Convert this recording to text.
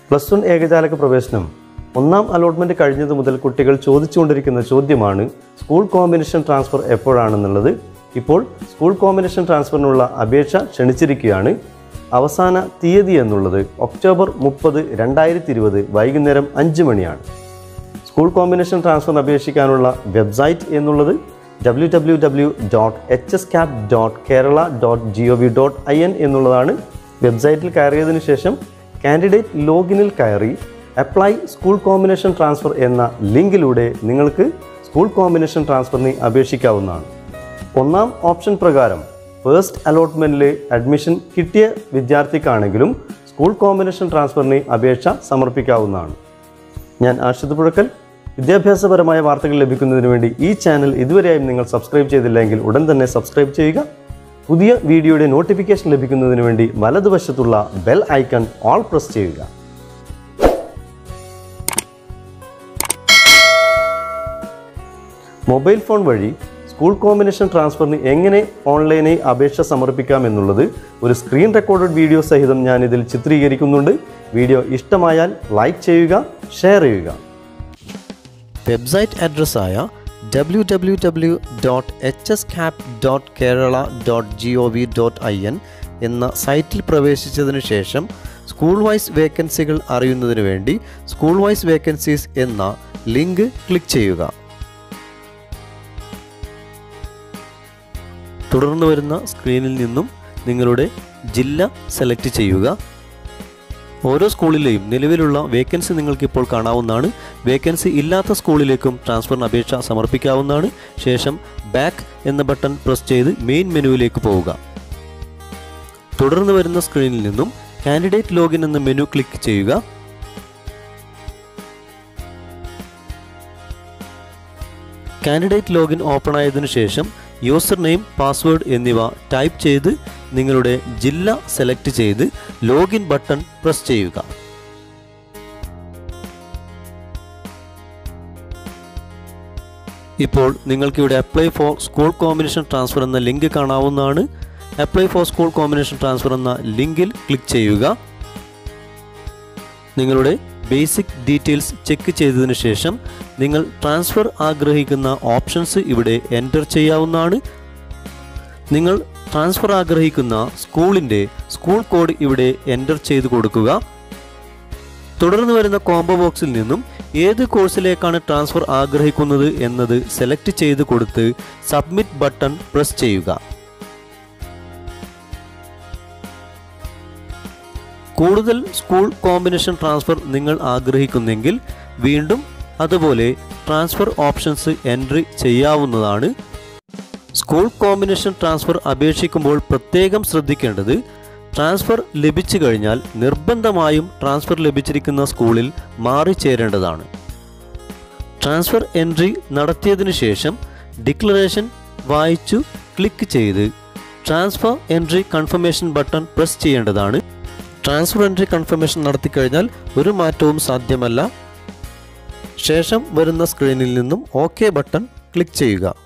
plus one ഏകജാലക പ്രവേശനം ഒന്നാം അലോട്ട്മെന്റ് കഴിഞ്ഞത് മുതൽ കുട്ടികൾ ചോദിച്ചുകൊണ്ടിരിക്കുന്ന ചോദ്യമാണ് സ്കൂൾ കോമ്പിനേഷൻ ട്രാൻസ്ഫർ എപ്പോഴാണെന്നുള്ളത് ഇപ്പോൾ സ്കൂൾ കോമ്പിനേഷൻ ട്രാൻസ്ഫറിനുള്ള അപേക്ഷ ക്ഷണിച്ചിരിക്കുകയാണ് അവസാന തീയതി എന്നുള്ളത് ഒക്ടോബർ മുപ്പത് രണ്ടായിരത്തി ഇരുപത് വൈകുന്നേരം അഞ്ച് മണിയാണ് സ്കൂൾ കോമ്പിനേഷൻ ട്രാൻസ്ഫറിന് അപേക്ഷിക്കാനുള്ള വെബ്സൈറ്റ് എന്നുള്ളത് W W W dot H S cap dot Kerala dot G O V dot I N എന്നുള്ളതാണ് വെബ്സൈറ്റിൽ കയറിയതിനു ശേഷം കാൻഡിഡേറ്റ് ലോഗിനിൽ കയറി അപ്ലൈ സ്കൂൾ കോമ്പിനേഷൻ ട്രാൻസ്ഫർ എന്ന ലിങ്കിലൂടെ നിങ്ങൾക്ക് സ്കൂൾ കോമ്പിനേഷൻ ട്രാൻസ്ഫറിന് അപേക്ഷിക്കാവുന്നതാണ് ഒന്നാം ഓപ്ഷൻ പ്രകാരം ഫസ്റ്റ് അലോട്ട്മെൻറ്റിൽ അഡ്മിഷൻ കിട്ടിയ വിദ്യാർത്ഥിക്കാണെങ്കിലും സ്കൂൾ കോമ്പിനേഷൻ ട്രാൻസ്ഫറിന് അപേക്ഷ സമർപ്പിക്കാവുന്നതാണ് ഞാൻ ആഷിദ് പുഴക്കൽ വിദ്യാഭ്യാസപരമായ വാർത്തകൾ ലഭിക്കുന്നതിന് വേണ്ടി ഈ ചാനൽ ഇതുവരെയായും നിങ്ങൾ സബ്സ്ക്രൈബ് ചെയ്തില്ലെങ്കിൽ ഉടൻ തന്നെ സബ്സ്ക്രൈബ് ചെയ്യുക പുതിയ വീഡിയോയുടെ നോട്ടിഫിക്കേഷൻ ലഭിക്കുന്നതിന് വേണ്ടി വലതുവശത്തുള്ള ബെൽ ഐക്കൺ ഓൾ പ്രസ് ചെയ്യുക മൊബൈൽ ഫോൺ വഴി സ്കൂൾ കോമ്പിനേഷൻ ട്രാൻസ്ഫറിന് എങ്ങനെ ഓൺലൈനായി അപേക്ഷ സമർപ്പിക്കാം എന്നുള്ളത് ഒരു സ്ക്രീൻ റെക്കോർഡഡ് വീഡിയോ സഹിതം ഞാൻ ഇതിൽ ചിത്രീകരിക്കുന്നുണ്ട് വീഡിയോ ഇഷ്ടമായാൽ ലൈക്ക് ചെയ്യുക ഷെയർ ചെയ്യുക വെബ്സൈറ്റ് അഡ്രസ്സായ W W W dot H S cap dot Kerala dot G O V dot I N എന്ന സൈറ്റിൽ പ്രവേശിച്ചതിന് ശേഷം സ്കൂൾ വൈസ് വേക്കൻസികൾ അറിയുന്നതിന് വേണ്ടി സ്കൂൾ വൈസ് വേക്കൻസീസ് എന്ന ലിങ്ക് ക്ലിക്ക് ചെയ്യുക തുടർന്ന് വരുന്ന സ്ക്രീനിൽ നിന്നും നിങ്ങളുടെ ജില്ല സെലക്ട് ചെയ്യുക ഓരോ സ്കൂളിലെയും നിലവിലുള്ള വേക്കൻസി നിങ്ങൾക്കിപ്പോൾ കാണാവുന്നതാണ് വേക്കൻസി ഇല്ലാത്ത സ്കൂളിലേക്കും ട്രാൻസ്ഫറിന് അപേക്ഷ സമർപ്പിക്കാവുന്നതാണ് ശേഷം ബാക്ക് എന്ന ബട്ടൺ പ്രസ് ചെയ്ത് മെയിൻ മെനുവിലേക്ക് പോവുക തുടർന്ന് വരുന്ന സ്ക്രീനിൽ നിന്നും കാൻഡിഡേറ്റ് ലോഗിൻ എന്ന മെനു ക്ലിക്ക് ചെയ്യുക കാൻഡിഡേറ്റ് ലോഗിൻ ഓപ്പൺ ആയതിനു ശേഷം യൂസർ നെയിം പാസ്വേഡ് എന്നിവ ടൈപ്പ് ചെയ്ത് നിങ്ങളുടെ ജില്ല സെലക്ട് ചെയ്ത് ലോഗിൻ ബട്ടൺ പ്രസ് ചെയ്യുക ഇപ്പോൾ നിങ്ങൾക്കിവിടെ apply for school combination transfer എന്ന ലിങ്ക് കാണാവുന്നതാണ് apply for school combination transfer എന്ന ലിങ്കിൽ ക്ലിക്ക് ചെയ്യുക നിങ്ങളുടെ ബേസിക് ഡീറ്റെയിൽസ് ചെക്ക് ചെയ്തതിന് ശേഷം നിങ്ങൾ ട്രാൻസ്ഫർ ആഗ്രഹിക്കുന്ന ഓപ്ഷൻസ് ഇവിടെ എൻ്റർ ചെയ്യാവുന്നതാണ് നിങ്ങൾ ട്രാൻസ്ഫർ ആഗ്രഹിക്കുന്ന സ്കൂളിൻ്റെ സ്കൂൾ കോഡ് ഇവിടെ എൻ്റർ ചെയ്ത് കൊടുക്കുക തുടർന്ന് വരുന്ന കോംബോ ബോക്സിൽ നിന്നും ഏത് കോഴ്സിലേക്കാണ് ട്രാൻസ്ഫർ ആഗ്രഹിക്കുന്നത് എന്നത് സെലക്ട് ചെയ്ത് കൊടുത്ത് സബ്മിറ്റ് ബട്ടൺ പ്രസ് ചെയ്യുക കൂടുതൽ സ്കൂൾ കോമ്പിനേഷൻ ട്രാൻസ്ഫർ നിങ്ങൾ ആഗ്രഹിക്കുന്നെങ്കിൽ വീണ്ടും അതുപോലെ ട്രാൻസ്ഫർ ഓപ്ഷൻസ് എൻട്രി ചെയ്യാവുന്നതാണ് സ്കൂൾ കോമ്പിനേഷൻ ട്രാൻസ്ഫർ അപേക്ഷിക്കുമ്പോൾ പ്രത്യേകം ശ്രദ്ധിക്കേണ്ടത് ട്രാൻസ്ഫർ ലഭിച്ചു കഴിഞ്ഞാൽ നിർബന്ധമായും ട്രാൻസ്ഫർ ലഭിച്ചിരിക്കുന്ന സ്കൂളിൽ മാറിച്ചേരേണ്ടതാണ് ട്രാൻസ്ഫർ എൻട്രി നടത്തിയതിനു ശേഷം ഡിക്ലറേഷൻ വായിച്ചു ക്ലിക്ക് ചെയ്ത് transfer entry confirmation button press ചെയ്യേണ്ടതാണ് ട്രാൻസ്ഫർ എൻട്രി കൺഫർമേഷൻ നടത്തിക്കഴിഞ്ഞാൽ ഒരു മാറ്റവും സാധ്യമല്ല ശേഷം വരുന്ന സ്ക്രീനിൽ നിന്നും ഓക്കെ ബട്ടൺ ക്ലിക്ക് ചെയ്യുക